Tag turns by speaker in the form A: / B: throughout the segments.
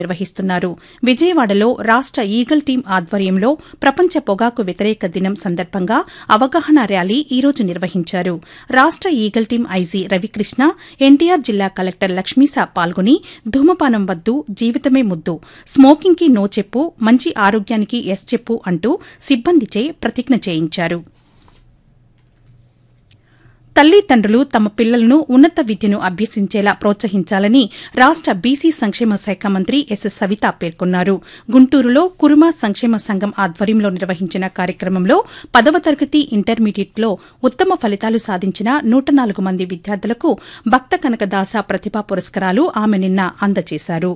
A: నిర్వహిస్తున్నారు విజయవాడలో రాష్ట ఈగల్ టీం ఆధ్వర్యంలో ప్రపంచ పొగాకు వ్యతిరేక దినం సందర్భంగా అవగాహన ర్యాలీ ఈ రోజు నిర్వహించారు రాష్ట eagle team IG Ravikrishna NTR జిల్లా కలెక్టర్ లక్ష్మీసా పాల్గొని ధూమపానం వద్దు జీవితమే ముద్దు స్మోకింగ్కి నో చెప్పు మంచి ఆరోగ్యానికి ఎస్ చెప్పు అంటూ సిబ్బందిచే ప్రతిజ్ఞ చేయించారు తల్లిదండ్రులు తమ పిల్లలను ఉన్నత విద్యను అభ్యసించేలా ప్రోత్సహించాలని రాష్ట బీసీ సంక్షేమ శాఖ మంత్రి ఎస్ సవిత పేర్కొన్నారు గుంటూరులో కురుమ సంక్షేమ సంఘం ఆధ్వర్యంలో నిర్వహించిన కార్యక్రమంలో పదవ తరగతి ఇంటర్మీడియట్లో ఉత్తమ ఫలితాలు సాధించిన నూట నాలుగు మంది విద్యార్థులకు భక్త కనకదాస ప్రతిభా పురస్కారాలు ఆమె నిన్న అందజేశారు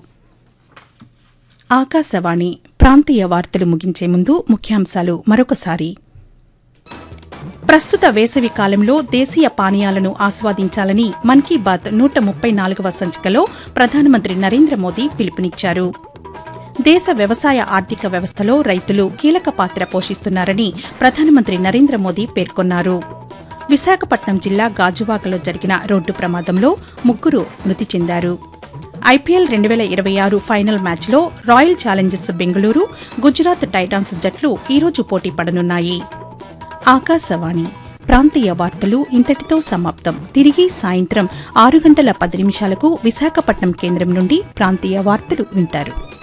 A: ఆకాశవాణి ప్రాంతీయ వార్తలు ముగించే ముందు ముఖ్యాంశాలు మరొకసారి ప్రస్తుత వేసవి కాలంలో దేశీయ పానీయాలను ఆస్వాదించాలని మన్ కీ బాత్ నూట ముప్పై నాలుగవ సంచికలో ప్రధానమంత్రి నరేంద్ర మోదీ పిలుపునిచ్చారు దేశ వ్యవసాయ ఆర్థిక వ్యవస్థలో రైతులు కీలక పాత్ర పోషిస్తున్నారని ప్రధానమంత్రి నరేంద్ర మోదీ పేర్కొన్నారు విశాఖపట్నం జిల్లా గాజువాకలో జరిగిన రోడ్డు ప్రమాదంలో ముగ్గురు మృతి చెందారు ఐపీఎల్ రెండు వేల ఇరవై ఆరు ఫైనల్ మ్యాచ్లో Royal Challengers Bengaluru Gujarat Titans జట్లు ఈరోజు పోటీ పడనున్నాయి ఆకాశవాణి ప్రాంతీయ వార్తలు ఇంతటితో సమాప్తం తిరిగి సాయంత్రం ఆరు గంటల పది నిమిషాలకు విశాఖపట్నం కేంద్రం నుండి ప్రాంతీయ వార్తలు వింటారు